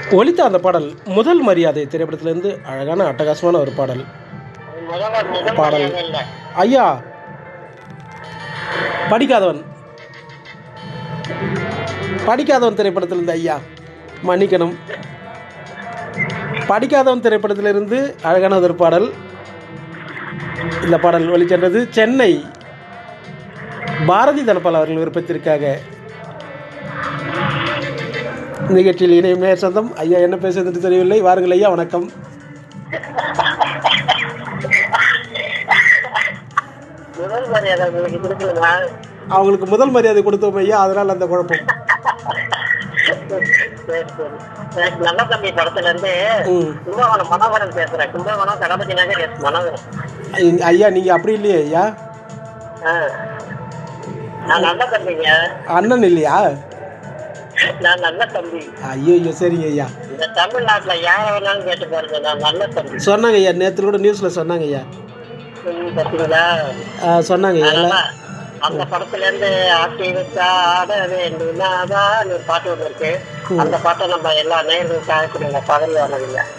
ஒலித்த அந்த பாடல் முதல் மரியாதை திரைப்படத்திலிருந்து அழகான அட்டகாசமான ஒரு பாடல் முதல்ல முதல் பாடல். மரியாதை இல்ல ஐயா படிக்காதவன் படிக்காதவன் திரைப்படத்திலிருந்து ஐயா மன்னிக்கணும் படிக்காதவன் திரைப்படத்திலிருந்து அழகான ஒரு பாடல் இந்த பாடல் ஒலிச்சென்றது சென்னை பாரதி தனபால் அவர்கள் விருப்பத்திற்காக நிகழ்ச்சியில் இணையும் நேர் சொந்தம் ஐயா என்ன பேசுறது தெரியவில்லை வாருங்கள் ஐயா வணக்கம் முதல் மரியாதை உங்களுக்கு கொடுக்கணுமா அவங்களுக்கு முதல் மரியாதை கொடுத்தோம் ஐயா அதனால் அந்த குழப்பம் சரி சரி எனக்கு நல்ல தம்பி படத்துல இருந்து ம் கும்பகோணம் மனோகரன் பேசுறேன் கும்பகோணம் கணபதி நகர் எஸ் மனோகரன் ஐ- ஐயா நீங்கள் அப்படி இல்லையே ஐயா ஆ. நான் நல்ல தம்பிங்க அண்ணன் இல்லையா நான் நல்ல தம்பி ஐயோ ஐயோ சரிங்க ஐயா இந்த தமிழ்நாட்டுல யார வேணாலும் கேட்டு பாருங்க நான் நல்ல தம்பி சொன்னாங்க ஐயா நேற்று கூட நியூஸில் சொன்னாங்க ஐயா ம், பாத்தீங்களா ஆ, சொன்னாங்க ஐயா அதனால அந்த படத்துல இருந்து ஆட்டி வச்சா ஆட வேண்டும்னாதான் ஒரு பாட்டு ஒண்ணு இருக்கு அந்த பாட்டை நம்ம எல்லா நேர்களுக்காக கொடுங்க பதவி வாங்க